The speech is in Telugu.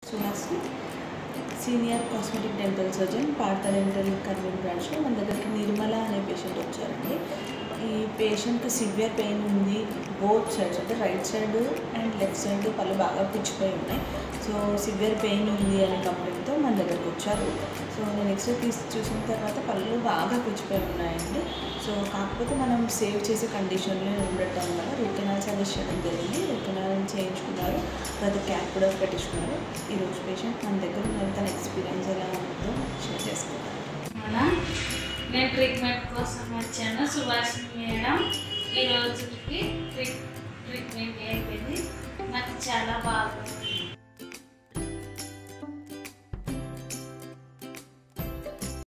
Suhasini senior cosmetic dental surgeon Partha dental Kurnool బ్రాంచ్లో మన దగ్గరికి నిర్మల అనే పేషెంట్ వచ్చారండి ఈ పేషెంట్కి సివియర్ పెయిన్ ఉంది బోత్ సైడ్స్ అంటే right side and left side పళ్ళు బాగా పుచ్చిపోయి ఉన్నాయి సో సివియర్ పెయిన్ ఉంది అనే కంప్లైంట్తో మన దగ్గరికి వచ్చారు సో నేను ఎక్స్రే తీసి చూసిన తర్వాత పళ్ళు బాగా పుచ్చిపోయి ఉన్నాయండి సో కాకపోతే మనం సేవ్ చేసే కండిషన్లో ఉండటం వల్ల రూట్ కెనాల్ సజెస్ట్ చేయడం జరిగింది రూట్ కెనాల్ చేయించుకున్నారు తర్వాత క్యాప్ కూడా పెట్టించుకున్నారు ఈరోజు పేషెంట్ మన దగ్గర ఉన్నారు తన ఎక్స్పీరియన్స్ ఎలా ఉందో షేర్ చేసుకుంటారు మన నేను ట్రీట్మెంట్ కోసం వచ్చాను సుభాషిణి మేడం ఈ రోజుకి ట్రీ ట్రీట్మెంట్ అయిపోయింది నాకు చాలా బాగుంది